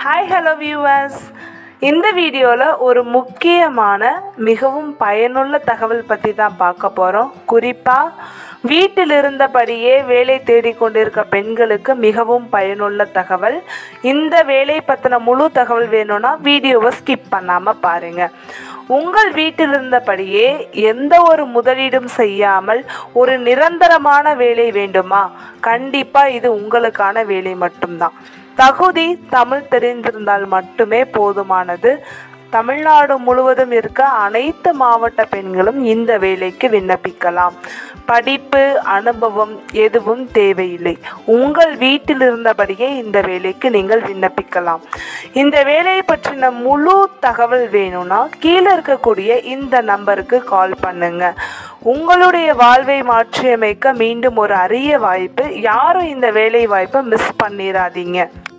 hi hello viewers இந்த வீடியோவில் ஒரு முக்கியமான மிகவும் பயனுள்ள தகவல் பற்றி தான் பார்க்க போகிறோம் குறிப்பாக வீட்டில் இருந்தபடியே வேலை தேடிக்கொண்டிருக்க பெண்களுக்கு மிகவும் பயனுள்ள தகவல் இந்த வேலை பற்றின முழு தகவல் வேணும்னா வீடியோவை ஸ்கிப் பண்ணாமல் பாருங்கள் உங்கள் வீட்டில் இருந்தபடியே எந்த ஒரு முதலீடும் செய்யாமல் ஒரு நிரந்தரமான வேலை வேண்டுமா கண்டிப்பாக இது உங்களுக்கான வேலை மட்டும்தான் தகுதி தமிழ் தெரிந்திருந்தால் மட்டுமே போதுமானது தமிழ்நாடு முழுவதும் இருக்க அனைத்து மாவட்ட பெண்களும் இந்த வேலைக்கு விண்ணப்பிக்கலாம் படிப்பு அனுபவம் எதுவும் தேவையில்லை உங்கள் வீட்டில் இருந்தபடியே இந்த வேலைக்கு நீங்கள் விண்ணப்பிக்கலாம் இந்த வேலையை பற்றின முழு தகவல் வேணும்னா கீழே இருக்கக்கூடிய இந்த நம்பருக்கு கால் பண்ணுங்க உங்களுடைய வாழ்வை மாற்றியமைக்க மீண்டும் ஒரு அரிய வாய்ப்பு யாரும் இந்த வேலை வாய்ப்பை மிஸ் பண்ணிடாதீங்க